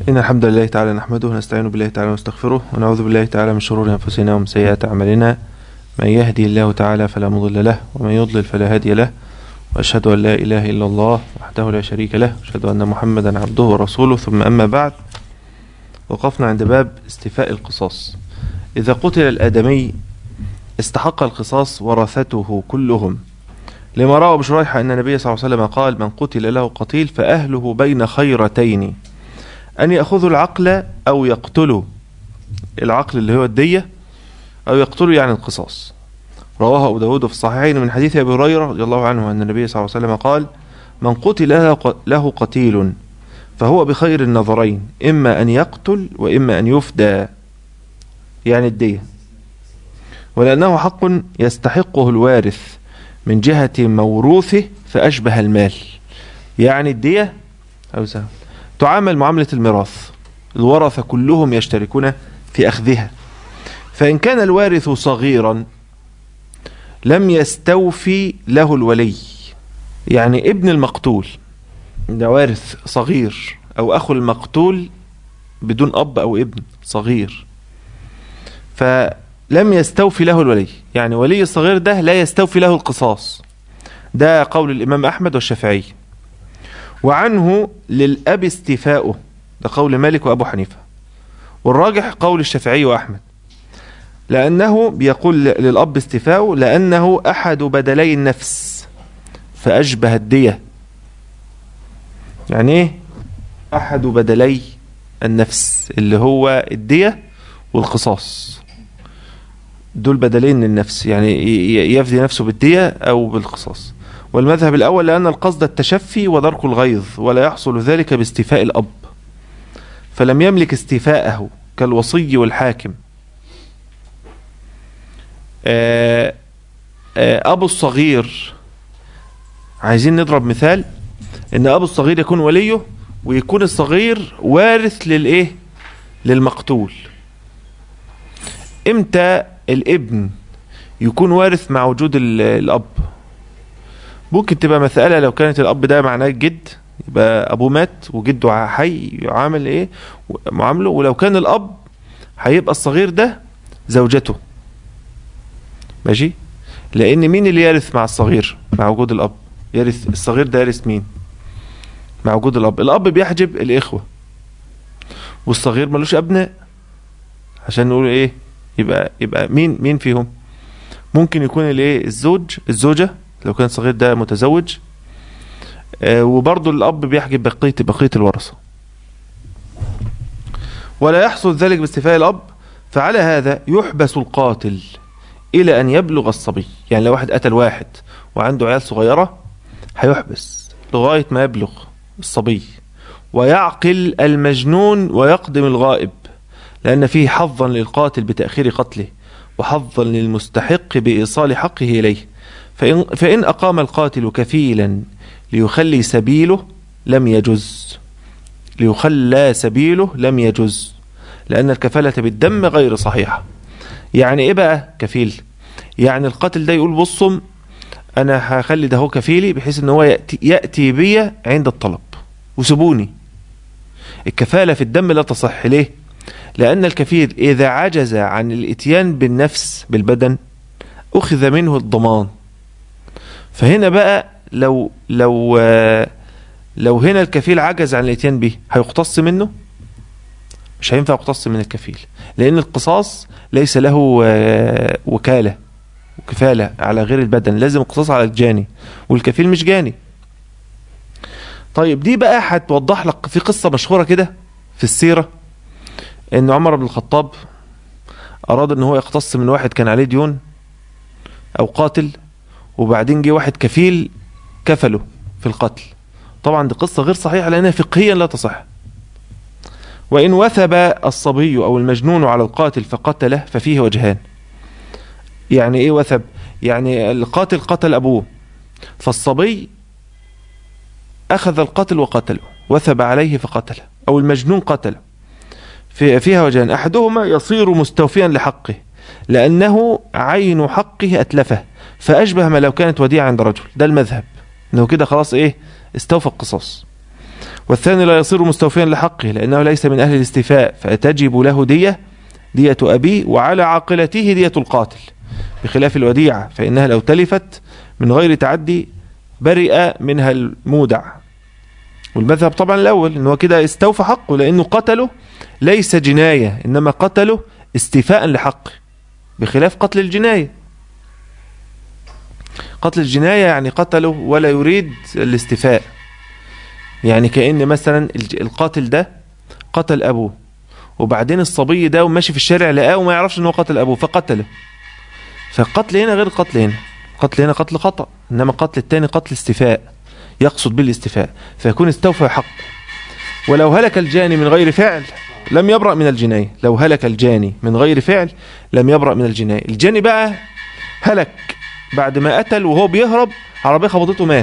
إن الحمد لله تعالى نحمده ونستعين بالله تعالى ونستغفره ونعوذ بالله تعالى من شرور أنفسنا ومن سيئات أعمالنا من يهدي الله تعالى فلا مضل له ومن يضلل فلا هادي له وأشهد أن لا إله إلا الله وحده لا شريك له وأشهد أن محمدا عبده ورسوله ثم أما بعد وقفنا عند باب استيفاء القصاص إذا قتل الآدمي استحق القصاص ورثته كلهم لما روى بشريح أن النبي صلى الله عليه وسلم قال من قتل له قتيل فأهله بين خيرتين أن يأخذوا العقل أو يقتلوا العقل اللي هو الدية أو يقتلوا يعني القصاص رواه أبو داود في الصحيحين من حديث أبي هريرة رضي الله عنه أن النبي صلى الله عليه وسلم قال من قتل له قتيل فهو بخير النظرين إما أن يقتل وإما أن يفدى يعني الدية ولأنه حق يستحقه الوارث من جهة موروثه فأشبه المال يعني الدية أو سهم تعامل معاملة الميراث الورثة كلهم يشتركون في أخذها فإن كان الوارث صغيرا لم يستوفي له الولي يعني ابن المقتول ده وارث صغير أو أخو المقتول بدون أب أو ابن صغير فلم يستوفي له الولي يعني ولي الصغير ده لا يستوفي له القصاص ده قول الإمام أحمد والشافعي وعنه للأب استيفاؤه ده قول مالك وأبو حنيفة والراجح قول الشافعي وأحمد لأنه بيقول للأب استيفاؤه لأنه أحد بدلي النفس فأشبه الدية يعني إيه أحد بدلي النفس اللي هو الدية والقصاص دول بدلين للنفس يعني يفدي نفسه بالدية أو بالقصاص والمذهب الأول لأن القصد التشفي ودرك الغيظ ولا يحصل ذلك باستيفاء الأب فلم يملك استيفاءه كالوصي والحاكم آآ آآ أبو الصغير عايزين نضرب مثال ان أبو الصغير يكون وليه ويكون الصغير وارث للإيه للمقتول امتى الابن يكون وارث مع وجود الأب ممكن تبقى مسألة لو كانت الأب ده معناه الجد يبقى أبوه مات وجده حي يعامل إيه معامله ولو كان الأب هيبقى الصغير ده زوجته ماشي لأن مين اللي يرث مع الصغير مع وجود الأب يرث الصغير ده يرث مين مع وجود الأب الأب بيحجب الإخوة والصغير ملوش أبناء عشان نقول إيه يبقى يبقى مين مين فيهم ممكن يكون الايه الزوج الزوجه لو كان الصغير ده متزوج آه وبرضه الاب بيحجب بقيه بقيه الورثه ولا يحصل ذلك باستيفاء الاب فعلى هذا يحبس القاتل الى ان يبلغ الصبي يعني لو واحد قتل واحد وعنده عيال صغيره هيحبس لغايه ما يبلغ الصبي ويعقل المجنون ويقدم الغائب لأن فيه حظا للقاتل بتأخير قتله وحظا للمستحق بإيصال حقه إليه فإن, فإن أقام القاتل كفيلا ليخلي سبيله لم يجز ليخلى سبيله لم يجز لأن الكفالة بالدم غير صحيحة يعني إيه بقى كفيل يعني القاتل ده يقول بصم أنا هخلي ده هو كفيلي بحيث أن هو يأتي, يأتي بي عند الطلب وسيبوني الكفالة في الدم لا تصح ليه لأن الكفيل إذا عجز عن الإتيان بالنفس بالبدن أخذ منه الضمان فهنا بقى لو لو لو هنا الكفيل عجز عن الإتيان به هيقتص منه مش هينفع يقتص من الكفيل لأن القصاص ليس له وكالة وكفالة على غير البدن لازم القصاص على الجاني والكفيل مش جاني طيب دي بقى هتوضح لك في قصة مشهورة كده في السيرة ان عمر بن الخطاب اراد ان هو يقتص من واحد كان عليه ديون او قاتل وبعدين جه واحد كفيل كفله في القتل طبعا دي قصة غير صحيحة لانها فقهيا لا تصح وان وثب الصبي او المجنون على القاتل فقتله ففيه وجهان يعني ايه وثب يعني القاتل قتل ابوه فالصبي اخذ القتل وقتله وثب عليه فقتله او المجنون قتله في فيها وجهان احدهما يصير مستوفيا لحقه لانه عين حقه اتلفه فاشبه ما لو كانت وديعه عند رجل ده المذهب انه كده خلاص ايه استوفى القصاص والثاني لا يصير مستوفيا لحقه لأنه ليس من أهل الاستيفاء فتجب له دية دية أبيه وعلى عاقلته دية القاتل بخلاف الوديعة فإنها لو تلفت من غير تعدي برئ منها المودع والمذهب طبعا الأول إنه كده استوفى حقه لأنه قتله ليس جناية إنما قتله استيفاء لحقه بخلاف قتل الجناية قتل الجناية يعني قتله ولا يريد الاستيفاء يعني كأن مثلا القاتل ده قتل أبوه وبعدين الصبي ده وماشي في الشارع لقاه وما يعرفش ان هو قتل أبوه فقتله فالقتل هنا غير القتل هنا قتل هنا قتل خطأ إنما قتل التاني قتل استيفاء يقصد بالاستيفاء فيكون استوفى حق ولو هلك الجاني من غير فعل لم يبرأ من الجناية لو هلك الجاني من غير فعل لم يبرأ من الجناية الجاني بقى هلك بعد ما قتل وهو بيهرب عربية خبطته مات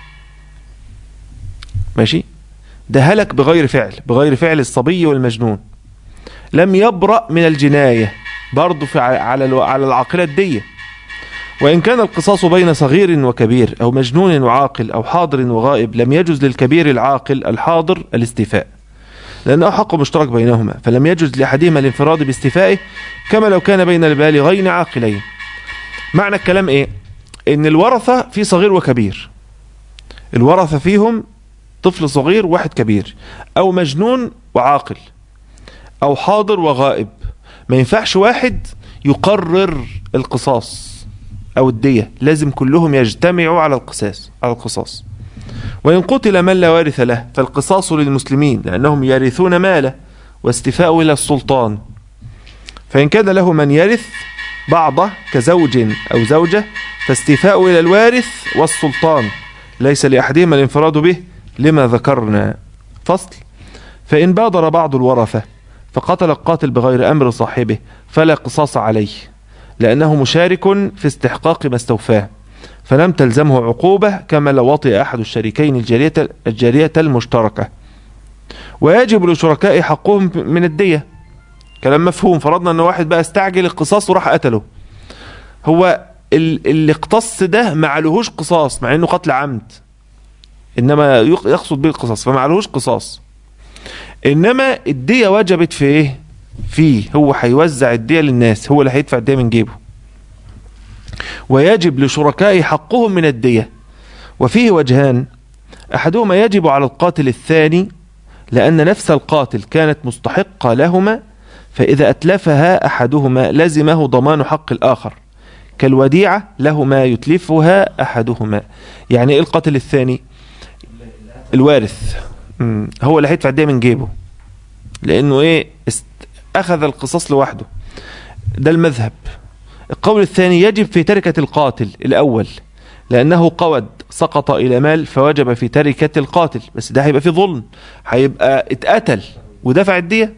ماشي ده هلك بغير فعل بغير فعل الصبي والمجنون لم يبرأ من الجناية برضه في على على العاقلة الدية وإن كان القصاص بين صغير وكبير أو مجنون وعاقل أو حاضر وغائب لم يجوز للكبير العاقل الحاضر الاستيفاء لأنه حق مشترك بينهما فلم يجوز لأحدهما الانفراد باستيفائه كما لو كان بين البالغين عاقلين معنى الكلام إيه إن الورثة في صغير وكبير الورثة فيهم طفل صغير وواحد كبير أو مجنون وعاقل أو حاضر وغائب ما ينفعش واحد يقرر القصاص أو الدية لازم كلهم يجتمعوا على القصاص على القصاص وإن قتل من لا وارث له فالقصاص للمسلمين لأنهم يرثون ماله واستفاء إلى السلطان فإن كان له من يرث بعضه كزوج أو زوجة فاستفاء إلى الوارث والسلطان ليس لأحدهما الانفراد به لما ذكرنا فصل فإن بادر بعض الورثة فقتل القاتل بغير أمر صاحبه فلا قصاص عليه لأنه مشارك في استحقاق ما استوفاه فلم تلزمه عقوبة كما لو وطئ أحد الشريكين الجارية, الجارية المشتركة ويجب للشركاء حقهم من الدية كلام مفهوم فرضنا أن واحد بقى استعجل القصاص وراح قتله هو اللي اقتص ده ما عليهوش قصاص مع انه قتل عمد انما يقصد به القصاص فما عليهوش قصاص انما الدية وجبت في ايه فيه هو هيوزع الدية للناس هو اللي هيدفع الدية من جيبه ويجب لشركائه حقهم من الدية وفيه وجهان أحدهما يجب على القاتل الثاني لأن نفس القاتل كانت مستحقة لهما فإذا أتلفها أحدهما لزمه ضمان حق الآخر كالوديعة له ما يتلفها أحدهما يعني إيه القاتل الثاني الوارث هو اللي هيدفع الدية من جيبه لأنه إيه أخذ القصاص لوحده ده المذهب القول الثاني يجب في تركة القاتل الأول لأنه قود سقط إلى مال فوجب في تركة القاتل بس ده هيبقى في ظلم هيبقى اتقتل ودفع الدية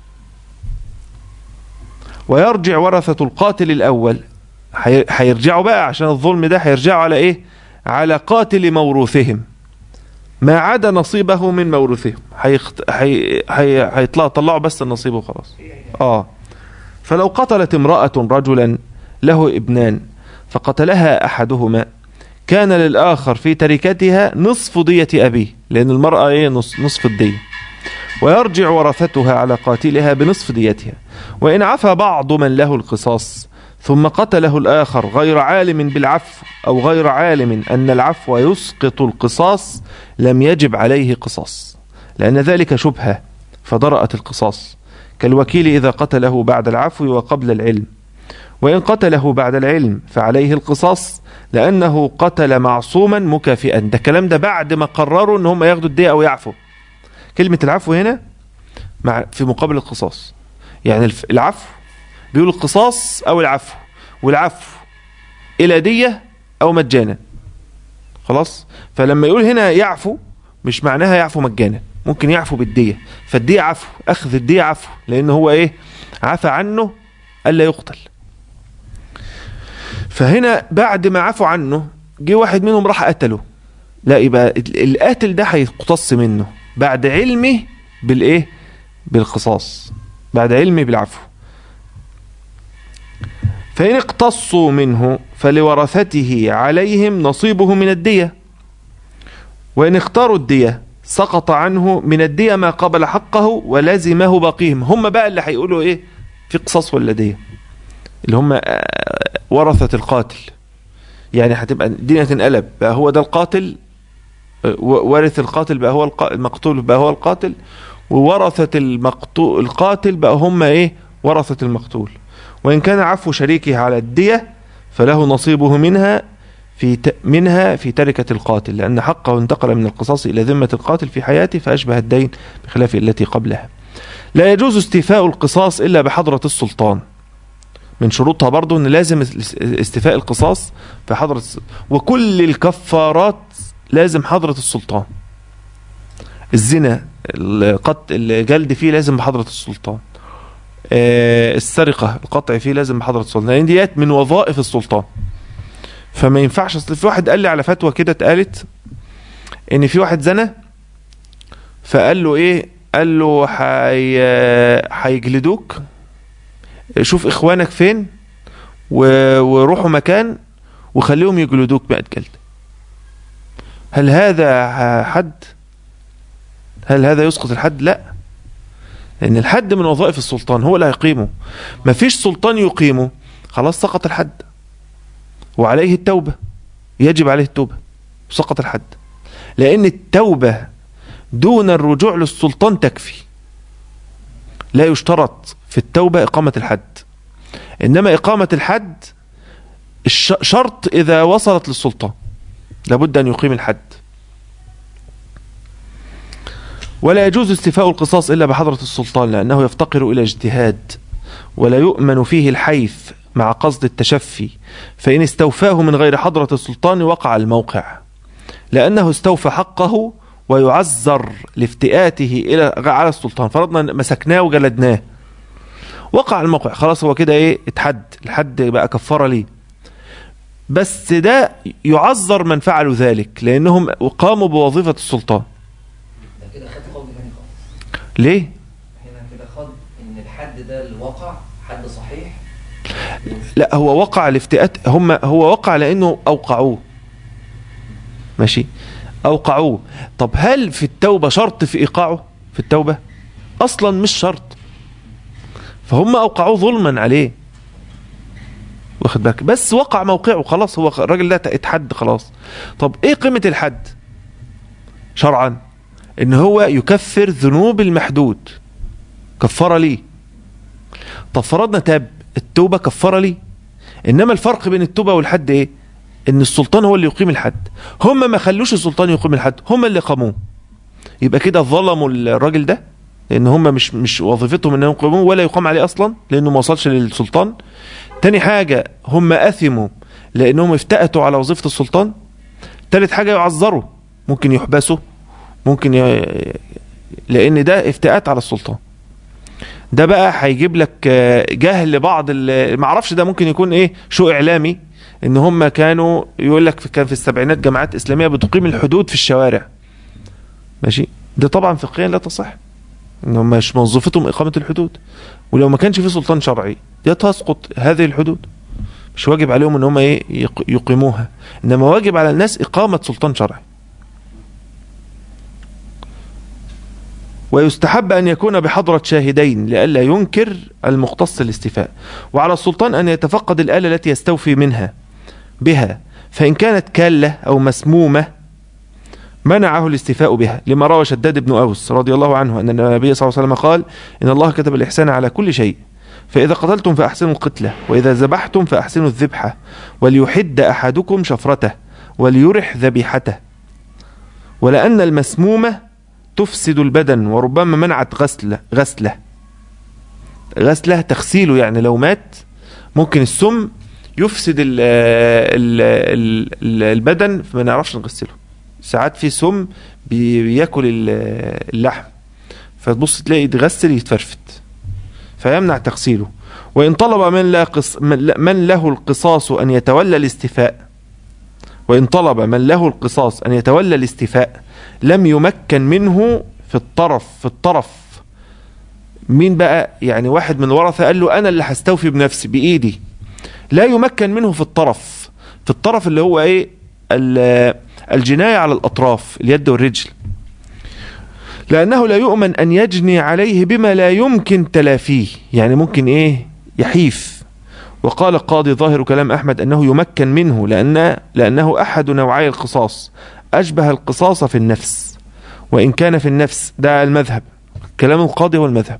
ويرجع ورثة القاتل الأول هيرجعوا بقى عشان الظلم ده هيرجعوا على إيه على قاتل موروثهم ما عدا نصيبه من موروثهم هيخت... هي... هي... هيطلعوا طلعوا بس النصيب وخلاص اه فلو قتلت امرأة رجلا له ابنان فقتلها أحدهما كان للآخر في تركتها نصف دية أبيه لأن المرأة ايه نص... نصف الدية ويرجع ورثتها على قاتلها بنصف ديتها وإن عفى بعض من له القصاص ثم قتله الآخر غير عالم بالعفو أو غير عالم أن العفو يسقط القصاص لم يجب عليه قصاص لأن ذلك شبهة فضرأت القصاص كالوكيل إذا قتله بعد العفو وقبل العلم وإن قتله بعد العلم فعليه القصاص لأنه قتل معصوما مكافئا ده الكلام ده بعد ما قرروا أن هم ياخدوا الدية أو يعفوا كلمة العفو هنا مع في مقابل القصاص يعني العفو بيقول القصاص أو العفو والعفو إلى دية أو مجانا خلاص فلما يقول هنا يعفو مش معناها يعفو مجانا ممكن يعفو بالدية فالدية عفو أخذ الدية عفو لأن هو إيه عفى عنه ألا يقتل فهنا بعد ما عفوا عنه جه واحد منهم راح قتله لا يبقى القاتل ده هيقتص منه بعد علمه بالايه بالقصاص بعد علمه بالعفو فإن اقتصوا منه فلورثته عليهم نصيبه من الدية وإن اختاروا الدية سقط عنه من الدية ما قبل حقه ولزمه باقيهم هم بقى اللي هيقولوا ايه في قصاص ولا دية اللي هم آه، ورثة القاتل يعني هتبقى الدنيا تنقلب بقى هو ده القاتل آه، و- وارث القاتل بقى هو الق- المقتول بقى هو القاتل وورثة المقتول القاتل بقى هم ايه ورثة المقتول وإن كان عفو شريكه على الدية فله نصيبه منها في ت... منها في تركة القاتل لأن حقه انتقل من القصاص إلى ذمة القاتل في حياته فأشبه الدين بخلاف التي قبلها لا يجوز استيفاء القصاص إلا بحضرة السلطان من شروطها برضو أن لازم اس- استيفاء القصاص في حضرة الس- وكل الكفارات لازم حضرة السلطان الزنا القط الجلد فيه لازم بحضرة السلطان آه، السرقة القطع فيه لازم بحضرة السلطان لأن ديت من وظائف السلطان فما ينفعش اصل في واحد قال لي على فتوى كده اتقالت ان في واحد زنى فقال له ايه قال له حي... هيجلدوك شوف اخوانك فين و... وروحوا مكان وخليهم يجلدوك مئة جلد هل هذا حد هل هذا يسقط الحد لا لان الحد من وظائف السلطان هو اللي هيقيمه مفيش سلطان يقيمه خلاص سقط الحد وعليه التوبة يجب عليه التوبة سقط الحد لأن التوبة دون الرجوع للسلطان تكفي لا يشترط في التوبة إقامة الحد إنما إقامة الحد الش- شرط إذا وصلت للسلطان لابد أن يقيم الحد ولا يجوز استيفاء القصاص إلا بحضرة السلطان لأنه يفتقر إلى اجتهاد ولا يؤمن فيه الحيف مع قصد التشفي فإن استوفاه من غير حضرة السلطان وقع الموقع لأنه استوفى حقه ويعذر لافتئاته إلى على السلطان فرضنا مسكناه وجلدناه وقع الموقع خلاص هو كده ايه اتحد الحد بقى كفارة ليه بس ده يعذر من فعلوا ذلك لأنهم قاموا بوظيفة السلطان ده كده خد قول تاني خالص ليه؟ هنا كده خد ان الحد ده اللي وقع حد صحيح لا هو وقع الافتئات هم هو وقع لانه اوقعوه ماشي اوقعوه طب هل في التوبه شرط في ايقاعه في التوبه اصلا مش شرط فهم اوقعوه ظلما عليه واخد بالك بس وقع موقعه خلاص هو الراجل ده اتحد خلاص طب ايه قيمه الحد شرعا ان هو يكفر ذنوب المحدود كفاره ليه طب فرضنا تاب التوبة كفارة ليه انما الفرق بين التوبة والحد ايه ان السلطان هو اللي يقيم الحد هم ما خلوش السلطان يقيم الحد هم اللي قاموه يبقى كده ظلموا الراجل ده لان هم مش مش وظيفتهم انهم يقيموه ولا يقام عليه اصلا لانه ما وصلش للسلطان تاني حاجة هم اثموا لانهم افتأتوا على وظيفة السلطان تالت حاجة يعذروا ممكن يحبسوا ممكن ي... لان ده افتئات على السلطان ده بقى هيجيب لك آه، جهل بعض ال- ما اعرفش ده ممكن يكون ايه شو اعلامي ان هم كانوا يقول لك في- كان في السبعينات جماعات اسلاميه بتقيم الحدود في الشوارع ماشي ده طبعا فقهيا لا تصح ان هم مش وظيفتهم اقامه الحدود ولو ما كانش في سلطان شرعي دي تسقط هذه الحدود مش واجب عليهم ان هم ايه يق- يقيموها انما واجب على الناس اقامه سلطان شرعي ويستحب أن يكون بحضرة شاهدين لئلا ينكر المختص الاستيفاء وعلى السلطان أن يتفقد الآلة التي يستوفي منها بها فإن كانت كالة أو مسمومة منعه الاستيفاء بها لما روى شداد بن أوس رضي الله عنه أن النبي صلى الله عليه وسلم قال إن الله كتب الإحسان على كل شيء فإذا قتلتم فأحسنوا القتلة وإذا ذبحتم فأحسنوا الذبحة وليحد أحدكم شفرته وليرح ذبيحته ولأن المسمومة تفسد البدن وربما منعت غسله غسله غسله تغسيله يعني لو مات ممكن السم يفسد ال ال ال البدن فما نعرفش نغسله ساعات في سم بي- بياكل ال- اللحم فتبص تلاقي يتغسل يتفرفت فيمنع تغسيله وإن طلب من, لا قص من من له القصاص أن يتولى الاستيفاء وإن طلب من له القصاص أن يتولى الاستيفاء لم يمكن منه في الطرف في الطرف مين بقى يعني واحد من الورثة قال له أنا اللي هستوفي بنفسي بإيدي لا يمكن منه في الطرف في الطرف اللي هو إيه ال- الجناية على الأطراف اليد والرجل لأنه لا يؤمن أن يجني عليه بما لا يمكن تلافيه يعني ممكن إيه يحيف وقال القاضي ظاهر كلام أحمد أنه يمكن منه لأن لأنه أحد نوعي القصاص أشبه القصاص في النفس وإن كان في النفس ده المذهب كلام القاضي هو المذهب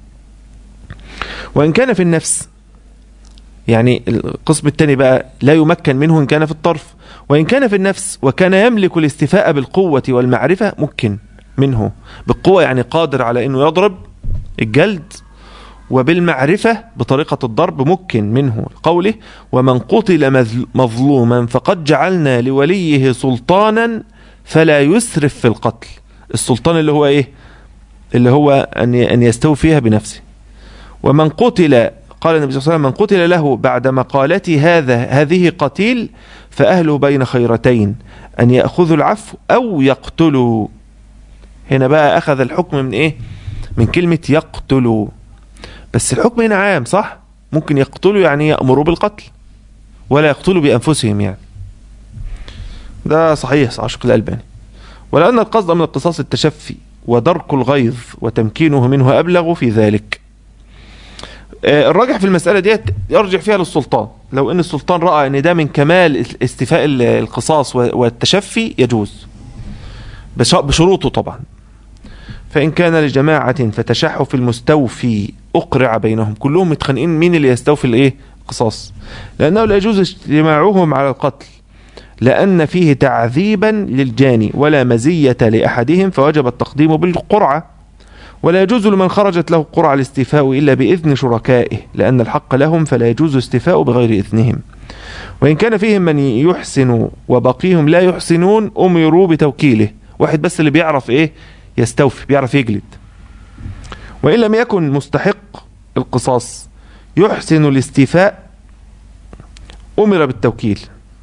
وإن كان في النفس يعني القسم الثاني بقى لا يمكن منه إن كان في الطرف وإن كان في النفس وكان يملك الاستيفاء بالقوة والمعرفة ممكن منه بالقوة يعني قادر على أنه يضرب الجلد وبالمعرفة بطريقة الضرب ممكن منه قوله ومن قتل مذل- مظلوما فقد جعلنا لوليه سلطانا فلا يسرف في القتل السلطان اللي هو ايه اللي هو أن أن يستوفيها بنفسه ومن قتل قال النبي صلى الله عليه وسلم من قتل له بعد مقالتي هذا هذه قتيل فأهله بين خيرتين أن يأخذوا العفو أو يقتلوا هنا بقى أخذ الحكم من إيه من كلمة يقتلوا بس الحكم هنا عام صح ممكن يقتلوا يعني يأمروا بالقتل ولا يقتلوا بأنفسهم يعني ده صحيح عشق الألباني ولأن القصد من القصاص التشفي ودرك الغيظ وتمكينه منه أبلغ في ذلك آه، الراجح في المسألة ديت يرجع فيها للسلطان لو ان السلطان رأى ان ده من كمال استيفاء ال- القصاص و- والتشفي يجوز بش- بشروطه طبعا فإن كان لجماعة فتشحوا في المستوفي أقرع بينهم كلهم متخانقين مين اللي يستوفي الايه القصاص لأنه لا يجوز اجتماعهم على القتل لأن فيه تعذيبا للجاني ولا مزية لأحدهم فوجب التقديم بالقرعة ولا يجوز لمن خرجت له قرعة الاستيفاء إلا بإذن شركائه لأن الحق لهم فلا يجوز استيفاء بغير إذنهم وإن كان فيهم من يحسن وبقيهم لا يحسنون أمروا بتوكيله واحد بس اللي بيعرف إيه يستوفي بيعرف يجلد وإن لم يكن مستحق القصاص يحسن الاستيفاء أمر بالتوكيل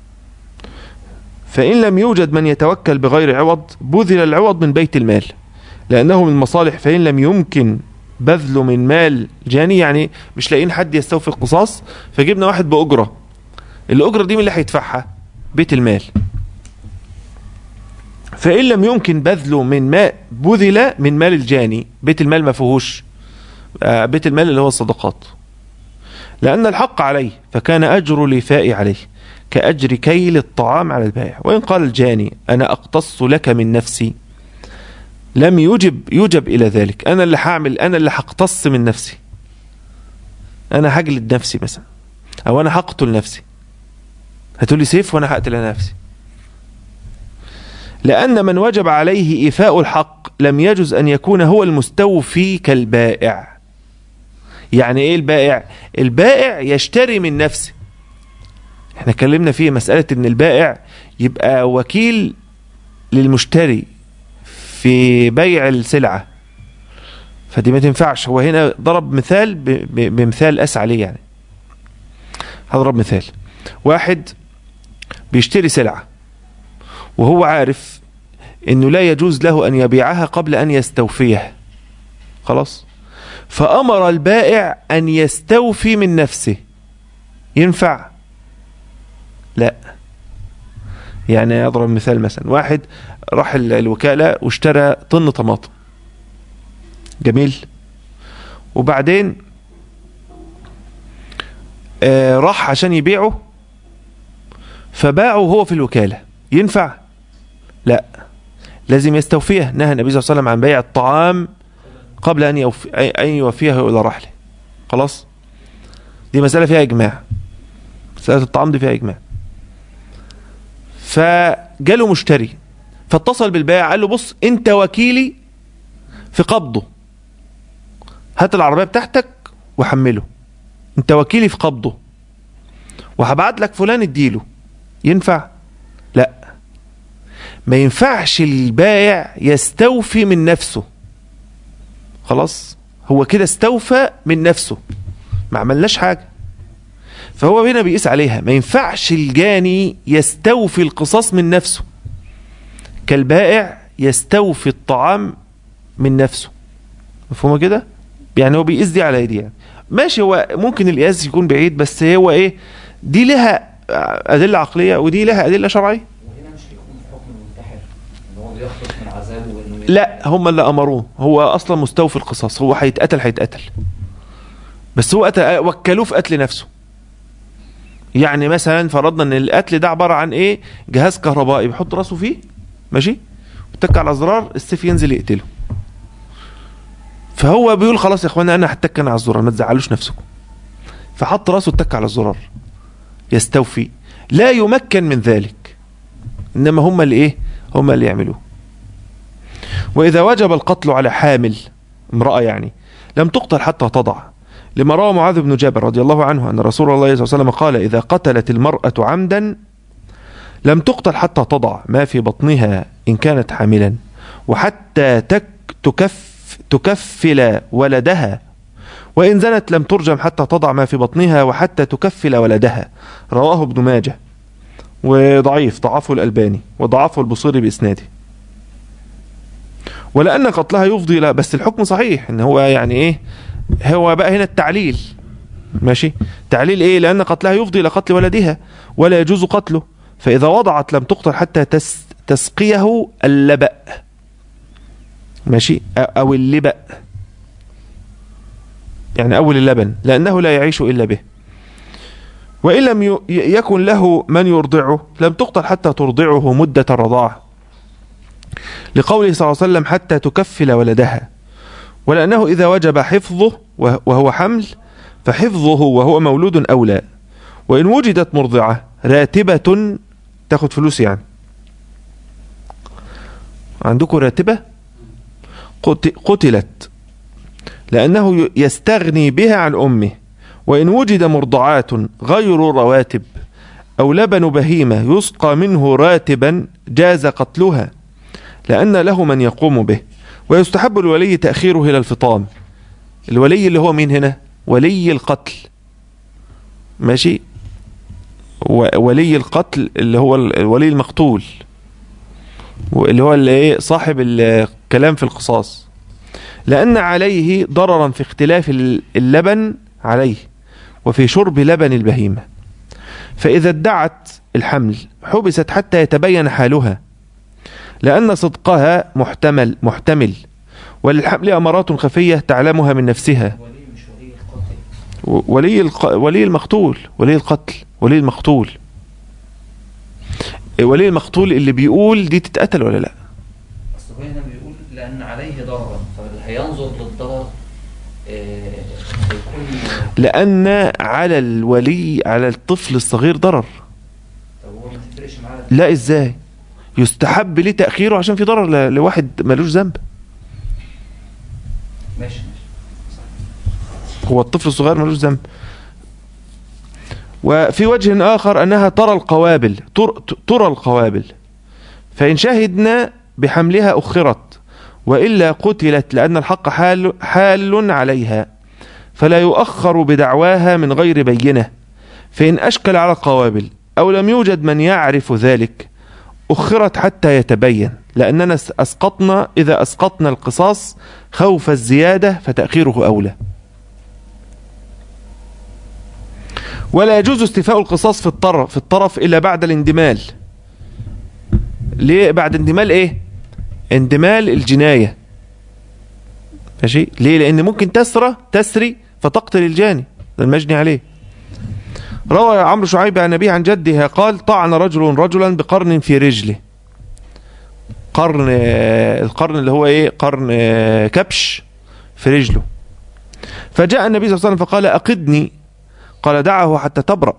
فإن لم يوجد من يتوكل بغير عوض بذل العوض من بيت المال لأنه من المصالح فإن لم يمكن بذله من مال جاني يعني مش لاقيين حد يستوفي القصاص فجبنا واحد بأجرة الأجرة دي من اللي هيدفعها بيت المال فإن لم يمكن بذله من ما بذل من مال الجاني بيت المال ما فيهوش آه، بيت المال اللي هو الصدقات لأن الحق عليه فكان أجر الإيفاء عليه كأجر كيل الطعام على البائع وإن قال الجاني أنا أقتص لك من نفسي لم يجب يجب إلى ذلك أنا اللي هعمل أنا اللي هقتص من نفسي أنا هجلد نفسي مثلا أو أنا هقتل نفسي هتقولي سيف وأنا هقتل أنا نفسي لأن من وجب عليه إيفاء الحق لم يجز أن يكون هو المستوفي كالبائع يعني إيه البائع البائع يشتري من نفسه احنا اتكلمنا فيه مسألة ان البائع يبقى وكيل للمشتري في بيع السلعة فدي ما تنفعش هو هنا ضرب مثال ب- ب- بمثال أسعى عليه يعني هضرب مثال واحد بيشتري سلعة وهو عارف انه لا يجوز له ان يبيعها قبل ان يستوفيها خلاص فامر البائع ان يستوفي من نفسه ينفع لا يعني اضرب مثال مثلا واحد راح ال- الوكالة واشترى طن طماطم جميل وبعدين آه راح عشان يبيعه فباعه هو في الوكالة ينفع لا لازم يستوفيه نهى النبي صلى الله عليه وسلم عن بيع الطعام قبل أن, يوفي أن يوفيه إلى رحله خلاص دي مسألة فيها إجماع مسألة الطعام دي فيها إجماع فجاله مشتري فاتصل بالبائع قال له بص انت وكيلي في قبضه هات العربية بتاعتك وحمله انت وكيلي في قبضه وهبعت لك فلان اديله ينفع لا ما ينفعش البائع يستوفي من نفسه خلاص هو كده استوفى من نفسه ما عملناش حاجة فهو هنا بيقيس عليها ما ينفعش الجاني يستوفي القصاص من نفسه كالبائع يستوفي الطعام من نفسه مفهومة كده يعني هو بيقيس دي على دي يعني ماشي هو ممكن القياس يكون بعيد بس هو ايه دي لها أدلة عقلية ودي لها أدلة شرعية وهنا مش هيكون حكم المنتحر ان هو بيخلص من عذابه وانه لا هم اللي امروه هو اصلا مستوفي القصاص هو هيتقتل هيتقتل بس هو قتل وكلوه في قتل نفسه يعني مثلا فرضنا ان القتل ده عباره عن ايه جهاز كهربائي بيحط راسه فيه ماشي وتك على الزرار السيف ينزل يقتله فهو بيقول خلاص يا اخوانا انا هتك انا على الزرار ما تزعلوش نفسكم فحط راسه اتك على الزرار يستوفي لا يمكن من ذلك انما هم اللي ايه هم اللي يعملوه واذا وجب القتل على حامل امراه يعني لم تقتل حتى تضع لما روى معاذ بن جابر رضي الله عنه ان رسول الله صلى الله عليه وسلم قال اذا قتلت المراه عمدا لم تقتل حتى تضع ما في بطنها ان كانت حاملا وحتى تك تكف تكفل ولدها وإن زنت لم ترجم حتى تضع ما في بطنها وحتى تكفل ولدها رواه ابن ماجه وضعيف ضعفه الألباني وضعفه البصيري بإسناده ولأن قتلها يفضي لا بس الحكم صحيح إن هو يعني إيه هو بقى هنا التعليل ماشي تعليل إيه لأن قتلها يفضي إلى قتل ولدها ولا يجوز قتله فإذا وضعت لم تقتل حتى تس تسقيه اللبأ ماشي أو اللبأ يعني أول اللبن لأنه لا يعيش إلا به وإن لم ي- يكن له من يرضعه لم تقتل حتى ترضعه مدة الرضاعة لقوله صلى الله عليه وسلم حتى تكفل ولدها ولأنه إذا وجب حفظه وه- وهو حمل فحفظه وهو مولود أولى وإن وجدت مرضعة راتبة تاخد فلوس يعني عندكم راتبة قت- قتلت لأنه ي- يستغني بها عن أمه وإن وجد مرضعات غير رواتب أو لبن بهيمة يسقى منه راتبا جاز قتلها لأن له من يقوم به ويستحب الولي تأخيره إلى الفطام الولي اللي هو مين هنا ولي القتل ماشي و- ولي القتل اللي هو ال- ولي المقتول اللي هو اللي ايه صاحب الكلام في القصاص لأن عليه ضررا في اختلاف ال- اللبن عليه وفي شرب لبن البهيمة فإذا ادعت الحمل حبست حتى يتبين حالها لأن صدقها محتمل محتمل وللحمل أمارات خفية تعلمها من نفسها ولي مش ولي القاتل و- ولي الق... ولي المقتول ولي القتل ولي المقتول ولي المقتول اللي بيقول دي تتقتل ولا لا اصل هو هنا بيقول لان عليه ضررا فاللي هينظر للضرر آه، هيكون لأن على الولي على الطفل الصغير ضرر طب هو ما تفرقش معاه لا ازاي يستحب ليه تأخيره عشان في ضرر ل- لواحد ملوش ذنب ماشي ماشي هو الطفل الصغير ملوش ذنب وفي وجه آخر أنها ترى القوابل تر- ترى القوابل فإن شهدنا بحملها أخرت وإلا قتلت لأن الحق حال, حال عليها فلا يؤخر بدعواها من غير بينة فإن أشكل على القوابل أو لم يوجد من يعرف ذلك أخرت حتى يتبين لأننا أسقطنا إذا أسقطنا القصاص خوف الزيادة فتأخيره أولى ولا يجوز استيفاء القصاص في الطرف في الطرف الا بعد الاندمال ليه بعد اندمال ايه اندمال الجنايه ماشي ليه لان ممكن تسرى تسري فتقتل الجاني ده المجني عليه روى عمرو شعيب عن أبيه عن جده قال طعن رجل رجلا بقرن في رجله قرن آه، القرن اللي هو ايه قرن آه، كبش في رجله فجاء النبي صلى الله عليه وسلم فقال أقدني قال دعه حتى تبرأ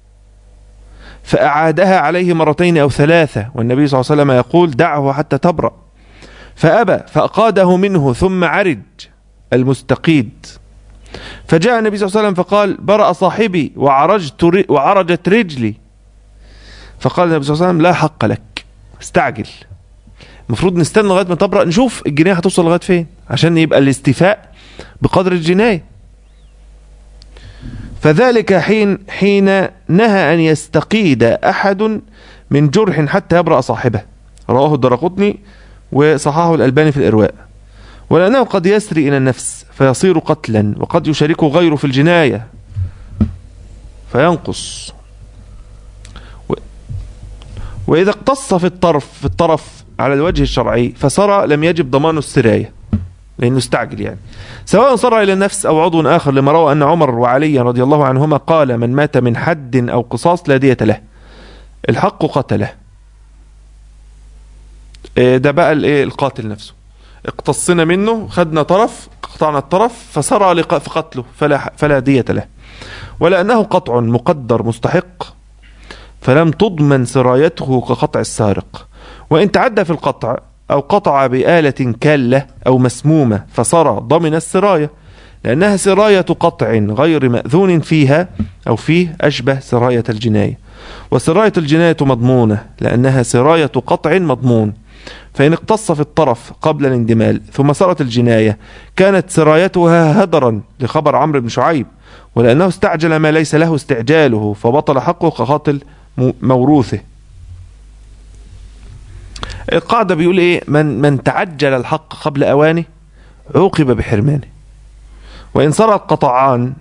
فأعادها عليه مرتين أو ثلاثة والنبي صلى الله عليه وسلم يقول دعه حتى تبرأ فأبى فأقاده منه ثم عرج المستقيد فجاء النبي صلى الله عليه وسلم فقال برأ صاحبي وعرجت ر- وعرجت رجلي فقال النبي صلى الله عليه وسلم لا حق لك استعجل المفروض نستنى لغايه ما تبرأ نشوف الجنايه هتوصل لغايه فين عشان يبقى الاستيفاء بقدر الجنايه فذلك حين حين نهى أن يستقيد أحد من جرح حتى يبرأ صاحبه رواه الدرقطني وصححه الألباني في الإرواء ولأنه قد يسري إلى النفس فيصير قتلا وقد يشاركه غيره في الجناية فينقص و- وإذا اقتص في الطرف في الطرف على الوجه الشرعي فسرى لم يجب ضمان السراية لأنه استعجل يعني سواء سرى إلى النفس أو عضو آخر لما روى أن عمر وعلي رضي الله عنهما قال من مات من حد أو قصاص لا دية له الحق قتله إيه ده بقى الايه القاتل نفسه اقتصنا منه خدنا طرف قطعنا الطرف فسرى لق- في قتله فلا فلا دية له ولأنه قطع مقدر مستحق فلم تضمن سرايته كقطع السارق وإن تعدى في القطع أو قطع بآلة كالة أو مسمومة فسرى ضمن السراية لأنها سراية قطع غير مأذون فيها أو فيه أشبه سراية الجناية وسراية الجناية مضمونة لأنها سراية قطع مضمون فإن اقتص في الطرف قبل الاندمال ثم سرت الجناية كانت سرايتها هدرا لخبر عمرو بن شعيب ولأنه استعجل ما ليس له استعجاله فبطل حقه كقاتل م- موروثه القاعدة بيقول ايه من من تعجل الحق قبل اوانه عوقب بحرمانه وان سرى القطعان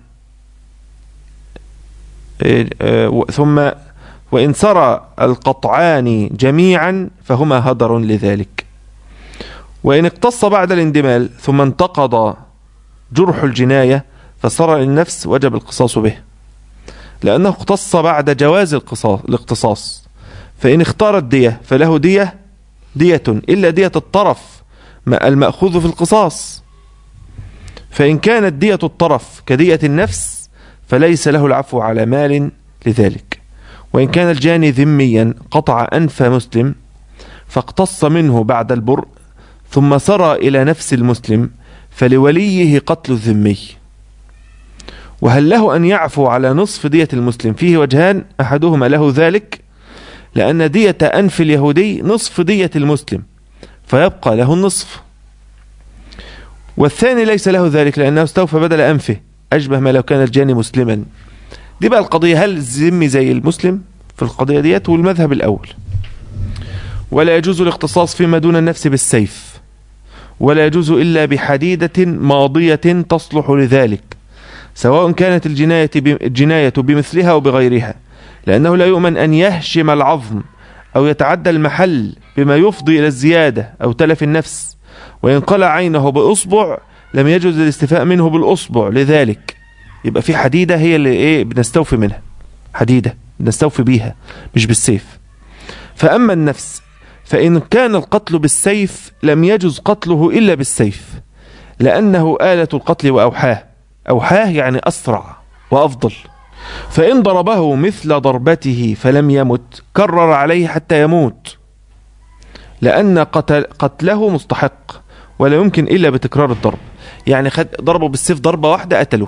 إيه، آه، و- ثم وان سرى القطعان جميعا فهما هدر لذلك وان اقتص بعد الاندمال ثم انتقض جرح الجناية فسرى للنفس وجب القصاص به لأنه اقتص بعد جواز القصاص الاقتصاص فإن اختار الدية فله دية دية إلا دية الطرف ما- المأخوذ في القصاص فإن كانت دية الطرف كدية النفس فليس له العفو على مال لذلك وإن كان الجاني ذميا قطع أنف مسلم فاقتص منه بعد البرء ثم سرى إلى نفس المسلم فلوليه قتل الذمي وهل له أن يعفو على نصف دية المسلم فيه وجهان أحدهما له ذلك لأن دية أنف اليهودي نصف دية المسلم فيبقى له النصف والثاني ليس له ذلك لأنه استوفى بدل أنفه أشبه ما لو كان الجاني مسلما دي بقى القضية هل الذمي زي المسلم في القضية ديت والمذهب الأول ولا يجوز الاختصاص فيما دون النفس بالسيف ولا يجوز إلا بحديدة ماضية تصلح لذلك سواء كانت الجناية الجناية بمثلها أو بغيرها لأنه لا يؤمن أن يهشم العظم أو يتعدى المحل بما يفضي إلى الزيادة أو تلف النفس وإن قلع عينه بإصبع لم يجوز الاستفاء منه بالأصبع لذلك يبقى في حديدة هي اللي إيه بنستوفي منها حديدة بنستوفي بيها مش بالسيف فأما النفس فإن كان القتل بالسيف لم يجوز قتله إلا بالسيف لأنه آلة القتل وأوحاه أوحاه يعني أسرع وأفضل فإن ضربه مثل ضربته فلم يمت كرر عليه حتى يموت لأن قتل قتله مستحق ولا يمكن إلا بتكرار الضرب يعني خد ضربه بالسيف ضربة واحدة قتله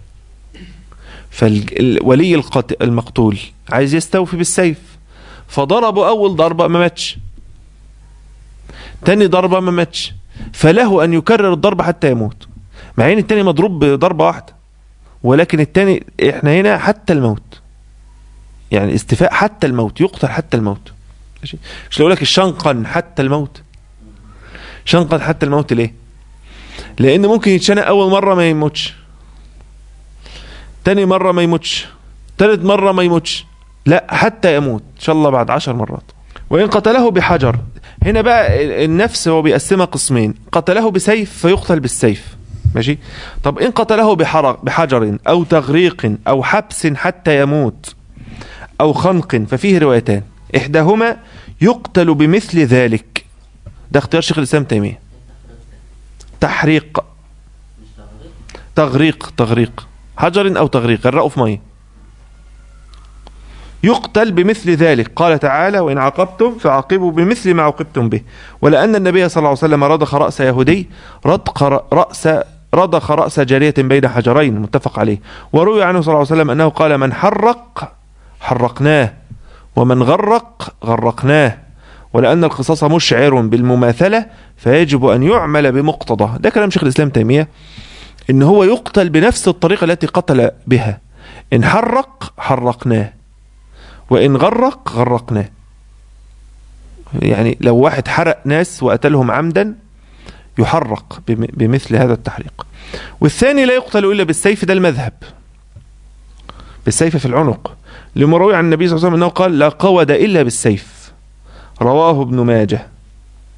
فولي المقتول عايز يستوفي بالسيف فضربه أول ضربة ما ماتش تاني ضربة ما ماتش فله أن يكرر الضربة حتى يموت مع ان التاني مضروب بضربة واحدة ولكن التاني احنا هنا حتى الموت يعني استفاء حتى الموت يقتل حتى الموت ماشي مش لو لك الشنقا حتى الموت شنقا حتى الموت ليه لان ممكن يتشنق اول مرة ما يموتش تاني مرة ما يموتش تالت مرة ما يموتش لا حتى يموت ان شاء الله بعد عشر مرات وإن قتله بحجر هنا بقى النفس هو بيقسمها قسمين قتله بسيف فيقتل بالسيف ماشي طب إن قتله بحجر أو تغريق أو حبس حتى يموت أو خنق ففيه روايتان إحداهما يقتل بمثل ذلك ده اختيار شيخ الإسلام تيمية تحريق تغريق تغريق حجر أو تغريق غرقه في مية يقتل بمثل ذلك قال تعالى وإن عاقبتم فعاقبوا بمثل ما عوقبتم به ولأن النبي صلى الله عليه وسلم رضخ رأس يهودي رضخ رأس رضخ رأس جارية بين حجرين متفق عليه وروي عنه صلى الله عليه وسلم أنه قال من حرق حرقناه ومن غرق غرقناه ولأن القصاص مشعر بالمماثلة فيجب أن يعمل بمقتضى ده كلام شيخ الإسلام تيمية إن هو يقتل بنفس الطريقة التي قتل بها إن حرق حرقناه وإن غرق غرقناه يعني لو واحد حرق ناس وقتلهم عمدا يحرق بمثل هذا التحريق والثاني لا يقتل إلا بالسيف ده المذهب بالسيف في العنق لمروي عن النبي صلى الله عليه وسلم أنه قال لا قود إلا بالسيف رواه ابن ماجه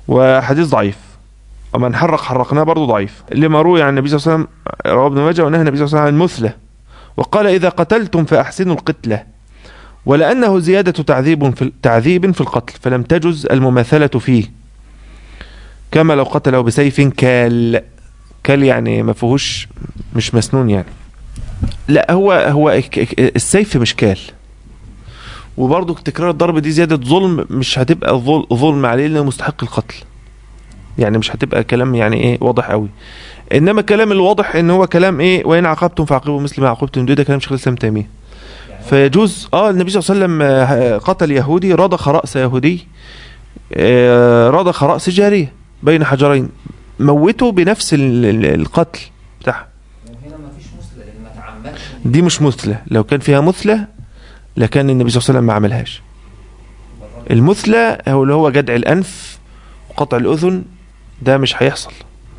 وحديث ضعيف ومن حرق حرقناه برضه ضعيف لما روي عن النبي صلى الله عليه وسلم رواه ابن ماجه ونهى النبي صلى الله عليه وسلم عن المثلة وقال إذا قتلتم فأحسنوا القتلة ولأنه زيادة تعذيب في تعذيب في القتل فلم تجز المماثلة فيه كما لو قتله بسيف كال كال يعني ما فيهوش مش مسنون يعني لا هو هو السيف مش كال وبرضه تكرار الضرب دي زيادة ظلم مش هتبقى ظل- ظلم عليه لأنه مستحق القتل يعني مش هتبقى كلام يعني ايه واضح قوي انما الكلام الواضح ان هو كلام ايه وان عاقبتم فعاقبوا مثل ما عاقبتم ده كلام شيخ الاسلام تيميه يعني هو- فيجوز اه النبي صلى الله عليه وسلم آه، قتل يهودي رضخ راس يهودي آه، رضخ راس جاريه بين حجرين موته بنفس ال- ال- القتل بتاعها وهنا ما فيش مثلى لان ما تعمدش دي مش مثلى لو كان فيها مثلى لكان النبي صلى الله عليه وسلم ما عملهاش المثلى هو اللي هو جدع الانف وقطع الاذن ده مش هيحصل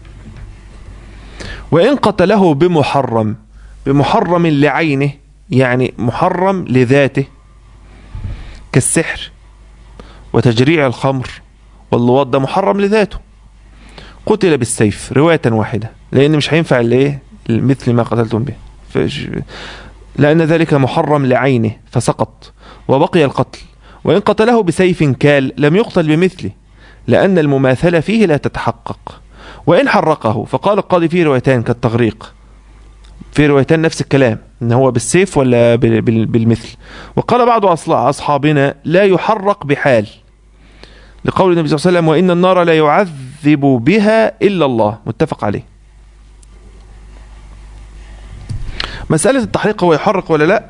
وان قتله بمحرم بمحرم لعينه يعني محرم لذاته كالسحر وتجريع الخمر واللواط ده محرم لذاته قتل بالسيف رواية واحدة لأن مش هينفع الايه مثل ما قتلتم به فش- لأن ذلك محرم لعينه فسقط وبقي القتل وإن قتله بسيف كال لم يقتل بمثله لأن المماثلة فيه لا تتحقق وإن حرقه فقال القاضي فيه روايتان كالتغريق في روايتان نفس الكلام ان هو بالسيف ولا بال- بال- بالمثل وقال بعض أصل- اصحابنا لا يحرق بحال لقول النبي صلى الله عليه وسلم وان النار لا يعذب بها الا الله متفق عليه مسألة التحريق هو يحرق ولا لا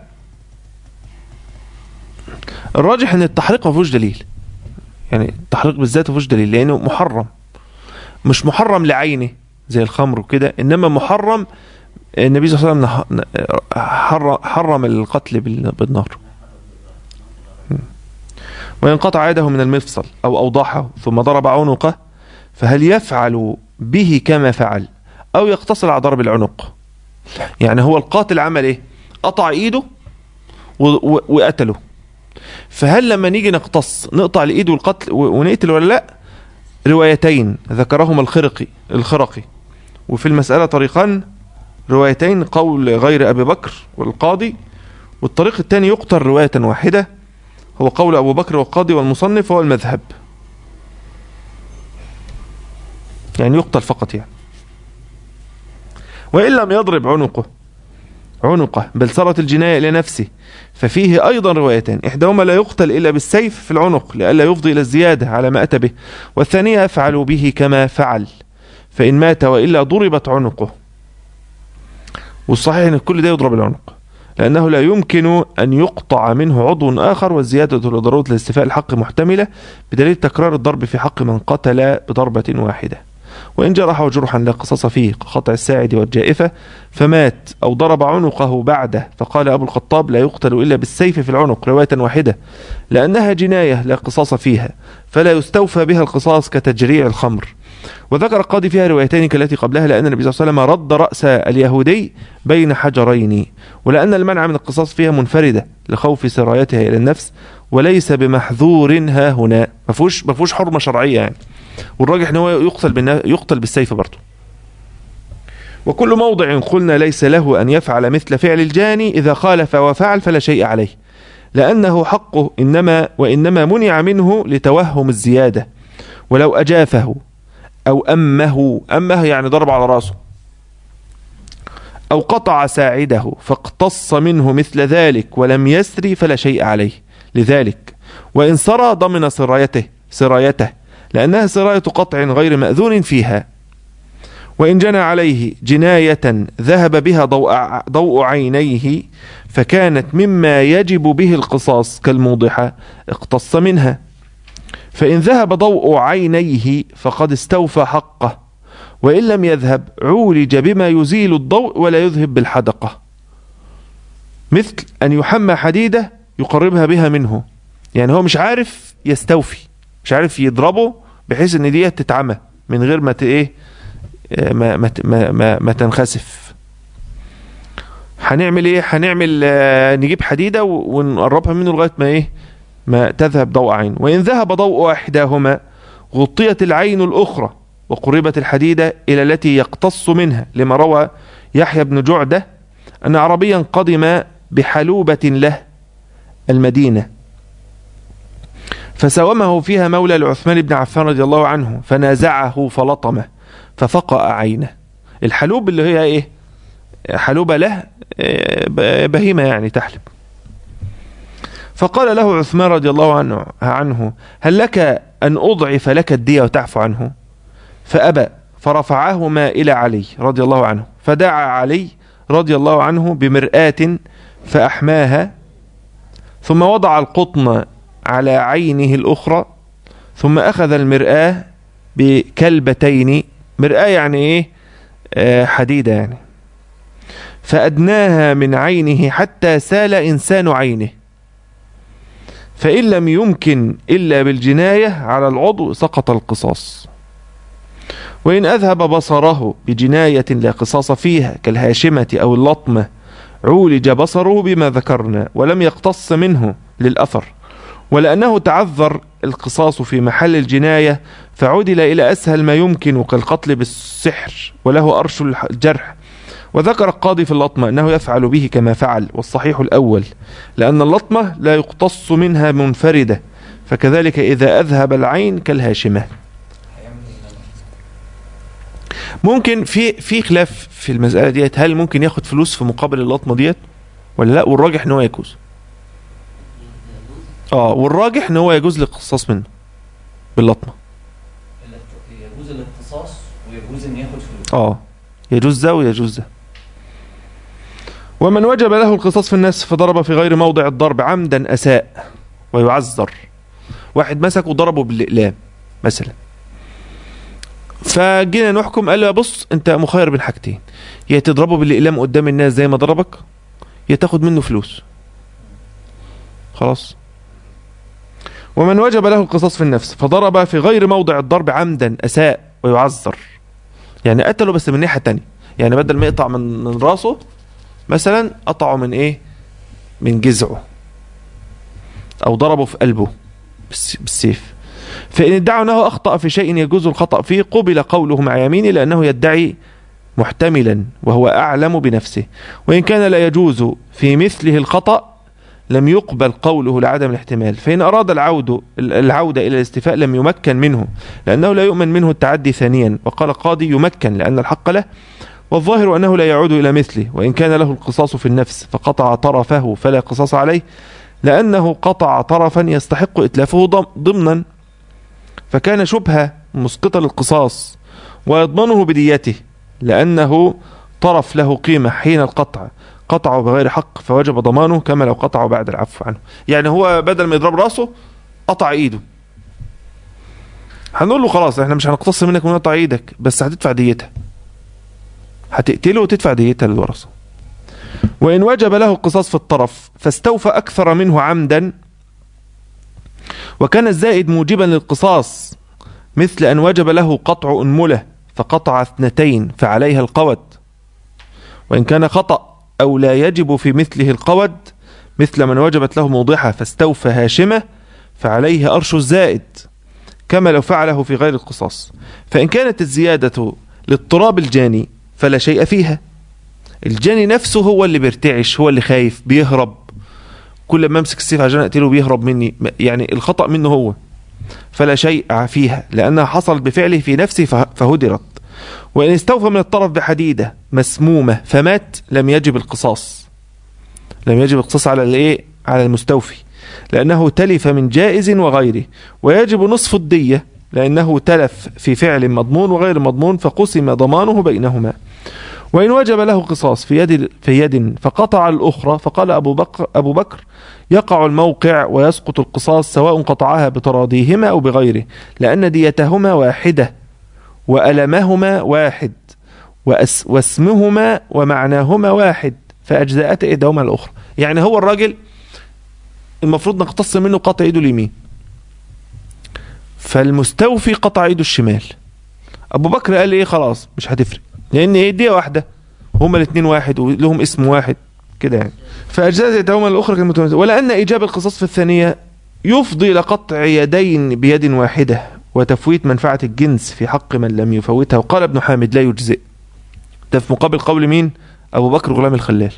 الراجح ان التحريق ما فيهوش دليل يعني التحريق بالذات ما فيهوش دليل لانه محرم مش محرم لعينه زي الخمر وكده انما محرم النبي صلى الله عليه وسلم نح- حر- حرم القتل بال- بالنار وإن قطع يده من المفصل أو أوضحه ثم ضرب عنقه فهل يفعل به كما فعل أو يقتصر على ضرب العنق يعني هو القاتل عمل إيه قطع إيده و- و- وقتله فهل لما نيجي نقتص نقطع الإيد والقتل و- ونقتل ولا لا روايتين ذكرهما الخرقي الخرقي وفي المسألة طريقان روايتين قول غير أبي بكر والقاضي والطريق الثاني يقتل رواية واحدة هو قول أبو بكر والقاضي والمصنف هو المذهب يعني يقتل فقط يعني وإن لم يضرب عنقه عنقه بل صارت الجناية إلى نفسه ففيه أيضا روايتان إحداهما لا يقتل إلا بالسيف في العنق لئلا يفضي إلى الزيادة على ما أتى به والثانية أفعل به كما فعل فإن مات وإلا ضربت عنقه والصحيح أن كل ده يضرب العنق لأنه لا يمكن أن يقطع منه عضو آخر والزيادة لضرورة الاستيفاء الحق محتملة بدليل تكرار الضرب في حق من قتل بضربة واحدة وإن جرحه جرحا لا قصاص فيه كقطع الساعد والجائفة فمات أو ضرب عنقه بعده فقال أبو الخطاب لا يقتل إلا بالسيف في العنق رواية واحدة لأنها جناية لا قصاص فيها فلا يستوفى بها القصاص كتجريع الخمر وذكر القاضي فيها روايتين كالتي قبلها لأن النبي صلى الله عليه وسلم رد رأس اليهودي بين حجرين ولأن المنع من القصاص فيها منفردة لخوف سرايتها إلى النفس وليس بمحذور ها هنا ما فيهوش ما فيهوش حرمة شرعية يعني والراجح ان هو يقتل بالنا... يقتل بالسيف برضه وكل موضع قلنا ليس له أن يفعل مثل فعل الجاني إذا خالف وفعل فلا شيء عليه لأنه حقه إنما وإنما منع منه لتوهم الزيادة ولو أجافه أو أمه أمه يعني ضرب على راسه أو قطع ساعده فاقتص منه مثل ذلك ولم يسري فلا شيء عليه لذلك وإن سرى ضمن سرايته سرايته لأنها سراية قطع غير مأذون فيها وإن جنى عليه جناية ذهب بها ضوء, ضوء عينيه فكانت مما يجب به القصاص كالموضحة اقتص منها فإن ذهب ضوء عينيه فقد استوفى حقه وإن لم يذهب عولج بما يزيل الضوء ولا يذهب بالحدقة مثل أن يحمى حديدة يقربها بها منه يعني هو مش عارف يستوفي مش عارف يضربه بحيث ان دي تتعمى من غير ما ت- ايه آه، ما ما ما, ما, ما تنخسف هنعمل ايه هنعمل آه، نجيب حديده و- ونقربها منه لغايه ما ايه ما تذهب ضوء عين وان ذهب ضوء احداهما غطيت العين الأخرى وقربت الحديدة إلى التي يقتص منها لما روى يحيى بن جعدة أن عربيا قدم بحلوبة له المدينة فسومه فيها مولى لعثمان بن عفان رضي الله عنه فنازعه فلطمه ففقأ عينه الحلوب اللي هي ايه حلوبة له آه، بهيمة يعني تحلب فقال له عثمان رضي الله عنه, عنه هل لك أن أضعف لك الدية وتعفو عنه فأبى فرفعهما إلى علي رضي الله عنه فدعا علي رضي الله عنه بمرآة فأحماها ثم وضع القطن على عينه الأخرى ثم أخذ المرآة بكلبتين مرآة يعني إيه آه حديدة يعني فأدناها من عينه حتى سال إنسان عينه فإن لم يمكن إلا بالجناية على العضو سقط القصاص وإن أذهب بصره بجناية لا قصاص فيها كالهاشمة أو اللطمة عولج بصره بما ذكرنا ولم يقتص منه للأثر ولأنه تعذر القصاص في محل الجناية فعدل إلى أسهل ما يمكن كالقتل بالسحر وله أرش الجرح وذكر القاضي في اللطمة أنه يفعل به كما فعل والصحيح الأول لأن اللطمة لا يقتص منها منفردة فكذلك إذا أذهب العين كالهاشمة ممكن في في خلاف في المسألة ديت هل ممكن ياخد فلوس في مقابل اللطمة ديت ولا لا والراجح ان هو يجوز اه والراجح ان هو يجوز الاقتصاص منه باللطمة يجوز الاقتصاص ويجوز ان ياخد فلوس اه يجوز ده ويجوز ده ومن وجب له القصاص في الناس فضرب في غير موضع الضرب عمدا أساء ويعذر واحد مسك وضربه بالإقلام مثلا فجينا نحكم قال له بص انت مخير بين حاجتين يا تضربه بالإقلام قدام الناس زي ما ضربك يا تاخد منه فلوس خلاص ومن وجب له القصاص في النفس فضرب في غير موضع الضرب عمدا أساء ويعذر يعني قتله بس من ناحية تانية يعني بدل ما يقطع من, من راسه مثلا قطعه من ايه من جذعه او ضربه في قلبه بالسيف فإن ادعوا أنه أخطأ في شيء يجوز الخطأ فيه قبل قوله مع يمينه لأنه يدعي محتملا وهو أعلم بنفسه وإن كان لا يجوز في مثله الخطأ لم يقبل قوله لعدم الاحتمال فإن أراد العود العودة إلى الاستفاء لم يمكن منه لأنه لا يؤمن منه التعدي ثانيا وقال قاضي يمكن لأن الحق له والظاهر أنه لا يعود إلى مثله وإن كان له القصاص في النفس فقطع طرفه فلا قصاص عليه لأنه قطع طرفا يستحق إتلافه ضمنا فكان شبهة مسقطة للقصاص ويضمنه بديته لأنه طرف له قيمة حين القطع قطعه بغير حق فوجب ضمانه كما لو قطعه بعد العفو عنه يعني هو بدل ما يضرب راسه قطع ايده هنقول له خلاص احنا مش هنقتص منك ونقطع ايدك بس هتدفع ديتها هتقتله وتدفع ديتها للورثة وإن وجب له القصاص في الطرف فاستوفى أكثر منه عمدا وكان الزائد موجبا للقصاص مثل أن وجب له قطع أنملة فقطع اثنتين فعليها القود وإن كان خطأ أو لا يجب في مثله القود مثل من وجبت له موضحة فاستوفى هاشمة فعليه أرش الزائد كما لو فعله في غير القصاص فإن كانت الزيادة لاضطراب الجاني فلا شيء فيها الجاني نفسه هو اللي بيرتعش هو اللي خايف بيهرب كل ما امسك السيف عشان اقتله بيهرب مني يعني الخطأ منه هو فلا شيء فيها لأنها حصلت بفعله في نفسه فهدرت وإن استوفى من الطرف بحديدة مسمومة فمات لم يجب القصاص لم يجب القصاص على الايه على المستوفي لأنه تلف من جائز وغيره ويجب نصف الدية لأنه تلف في فعل مضمون وغير مضمون فقسم ضمانه بينهما وإن وجب له قصاص في يد في يد فقطع الأخرى فقال أبو بكر أبو بكر يقع الموقع ويسقط القصاص سواء قطعها بتراضيهما أو بغيره لأن ديتهما واحدة وألمهما واحد وأس واسمهما ومعناهما واحد فأجزاءت إحداهما الأخرى يعني هو الراجل المفروض نقتص منه قطع إيده اليمين فالمستوفي قطع إيده الشمال أبو بكر قال إيه خلاص مش هتفرق لأن إيه دي واحدة هما الاثنين واحد ولهم اسم واحد كده يعني فأجزاء إحداهما الأخرى كالمتماثلة ولأن إيجاب القصاص في الثانية يفضي إلى قطع يدين بيد واحدة وتفويت منفعة الجنس في حق من لم يفوتها وقال ابن حامد لا يجزئ ده في مقابل قول مين أبو بكر غلام الخلال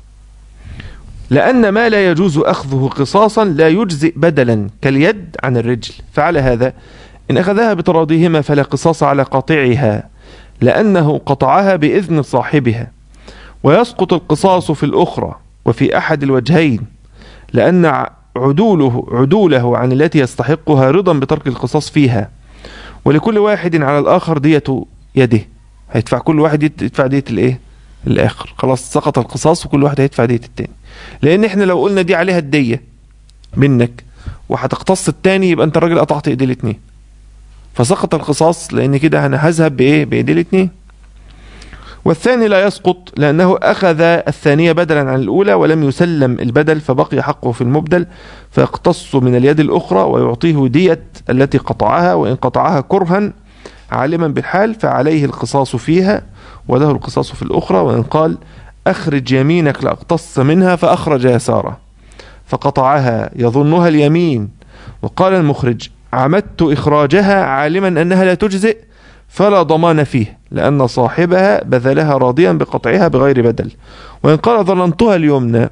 لأن ما لا يجوز أخذه قصاصا لا يجزئ بدلا كاليد عن الرجل فعلى هذا إن أخذها بتراضيهما فلا قصاص على قاطعها لأنه قطعها بإذن صاحبها ويسقط القصاص في الأخرى وفي أحد الوجهين لأن عدوله عدوله عن التي يستحقها رضا بترك القصاص فيها ولكل واحد على الآخر دية يده هيدفع كل واحد يدفع دية الإيه الآخر خلاص سقط القصاص وكل واحد هيدفع دية التاني لأن إحنا لو قلنا دي عليها الدية منك وهتقتص التاني يبقى أنت الراجل قطعت إيدي الاتنين فسقط القصاص لأن كده أنا هذهب بإيه بإيدي الاتنين والثاني لا يسقط لأنه أخذ الثانية بدلا عن الأولى ولم يسلم البدل فبقي حقه في المبدل فيقتص من اليد الأخرى ويعطيه دية التي قطعها وإن قطعها كرها عالما بالحال فعليه القصاص فيها وله القصاص في الأخرى وإن قال أخرج يمينك لأقتص منها فأخرج يساره فقطعها يظنها اليمين وقال المخرج عمدت إخراجها عالما أنها لا تجزئ فلا ضمان فيه لأن صاحبها بذلها راضيا بقطعها بغير بدل وإن قال ظننتها اليمنى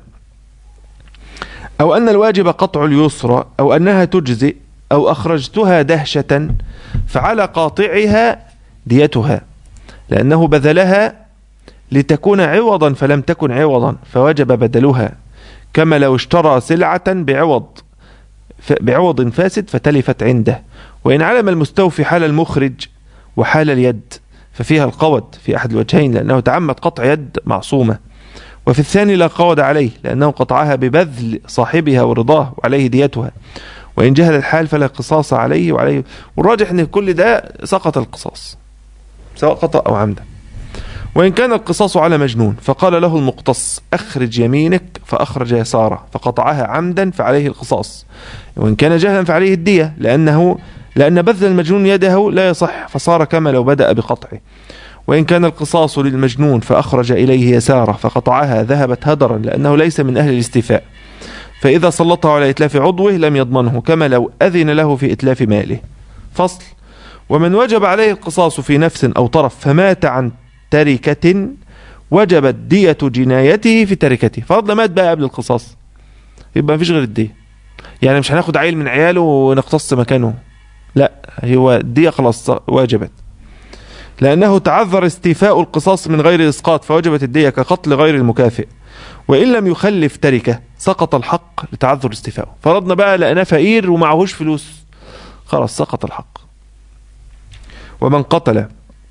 أو أن الواجب قطع اليسرى أو أنها تجزئ أو أخرجتها دهشة فعلى قاطعها ديتها لأنه بذلها لتكون عوضا فلم تكن عوضا فوجب بدلها كما لو اشترى سلعة بعوض بعوض فاسد فتلفت عنده وإن علم المستوفي حال المخرج وحال اليد ففيها القود في أحد الوجهين لأنه تعمد قطع يد معصومة وفي الثاني لا قود عليه لأنه قطعها ببذل صاحبها ورضاه وعليه ديتها وإن جهل الحال فلا قصاص عليه وعليه والراجح أن كل ده سقط القصاص سواء خطأ أو عمدا وإن كان القصاص على مجنون فقال له المقتص أخرج يمينك فأخرج يساره فقطعها عمدا فعليه القصاص وإن كان جهلا فعليه الدية لأنه لأن بذل المجنون يده لا يصح فصار كما لو بدأ بقطعه وإن كان القصاص للمجنون فأخرج إليه يساره فقطعها ذهبت هدرا لأنه ليس من أهل الاستيفاء فإذا سلطه على إتلاف عضوه لم يضمنه كما لو أذن له في إتلاف ماله فصل ومن وجب عليه القصاص في نفس أو طرف فمات عن تركة وجبت دية جنايته في تركته فرض مات بقى قبل القصاص يبقى مفيش غير الدية يعني مش هناخد عيل من عياله ونقتص مكانه لا هو الدية خلاص واجبت لأنه تعذر استيفاء القصاص من غير إسقاط فوجبت الدية كقتل غير المكافئ وإن لم يخلف تركة سقط الحق لتعذر استيفائه فرضنا بقى لأنه فقير ومعهوش فلوس خلاص سقط الحق ومن قتل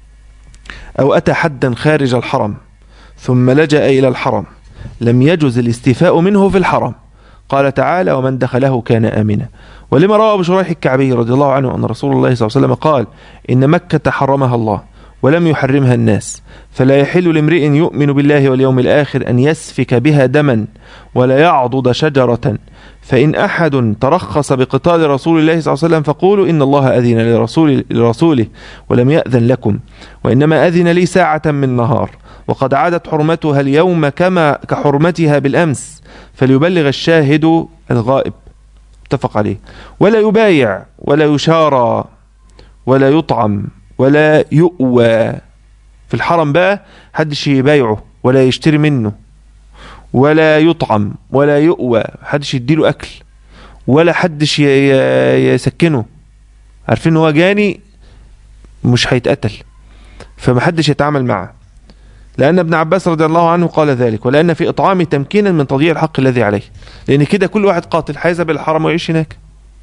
أو أتى حدا خارج الحرم ثم لجأ إلى الحرم لم يجز الاستيفاء منه في الحرم قال تعالى ومن دخله كان آمنا ولما روى أبو شريح الكعبي رضي الله عنه أن رسول الله صلى الله عليه وسلم قال إن مكة حرمها الله ولم يحرمها الناس فلا يحل لامرئ يؤمن بالله واليوم الآخر أن يسفك بها دما ولا يعضد شجرة فإن أحد ترخص بقتال رسول الله صلى الله عليه وسلم فقولوا إن الله أذن لرسول لرسوله ولم يأذن لكم وإنما أذن لي ساعة من نهار وقد عادت حرمتها اليوم كما كحرمتها بالأمس فليبلغ الشاهد الغائب اتفق عليه ولا يبايع ولا يشارى ولا يطعم ولا يؤوى في الحرم بقى حدش يبايعه ولا يشتري منه ولا يطعم ولا يؤوى حدش يديله اكل ولا حدش يسكنه عارفين هو جاني مش هيتقتل فمحدش يتعامل معه لأن ابن عباس رضي الله عنه قال ذلك ولأن في إطعام تمكينا من تضييع الحق الذي عليه لأن كده كل واحد قاتل هيذهب إلى الحرم ويعيش هناك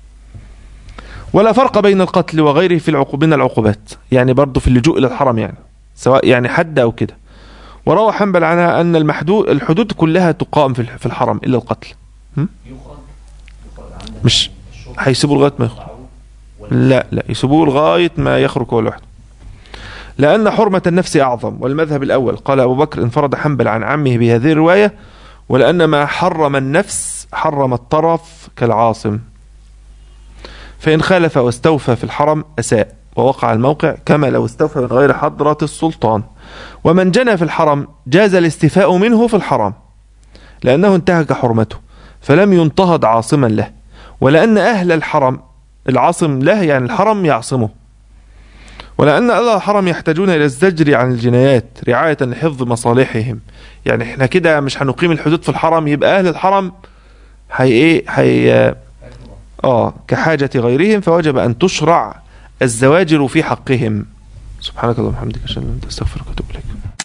ولا فرق بين القتل وغيره في العقوب من العقوبات يعني برضه في اللجوء إلى الحرم يعني سواء يعني حد أو كده وروى حنبل عنها أن المحدود الحدود كلها تقام في الحرم إلا القتل مش هيسيبوا لغاية ما يخرج لا لا يسيبوه لغاية ما يخرج هو لوحده لأن حرمة النفس أعظم والمذهب الأول قال أبو بكر انفرد حنبل عن عمه بهذه الرواية ولأن ما حرم النفس حرم الطرف كالعاصم فإن خالف واستوفى في الحرم أساء ووقع الموقع كما لو استوفى من غير حضرة السلطان ومن جنى في الحرم جاز الاستفاء منه في الحرم لأنه انتهك حرمته فلم ينتهض عاصما له ولأن أهل الحرم العاصم له يعني الحرم يعصمه ولأن أهل الحرم يحتاجون إلى الزجر عن الجنايات رعاية لحفظ مصالحهم يعني احنا كده مش هنقيم الحدود في الحرم يبقى أهل الحرم هي إيه هي آه كحاجة غيرهم فوجب أن تشرع الزواجر في حقهم سبحانك اللهم وبحمدك أشهد أن لا إله إلا أنت أستغفرك وأتوب إليك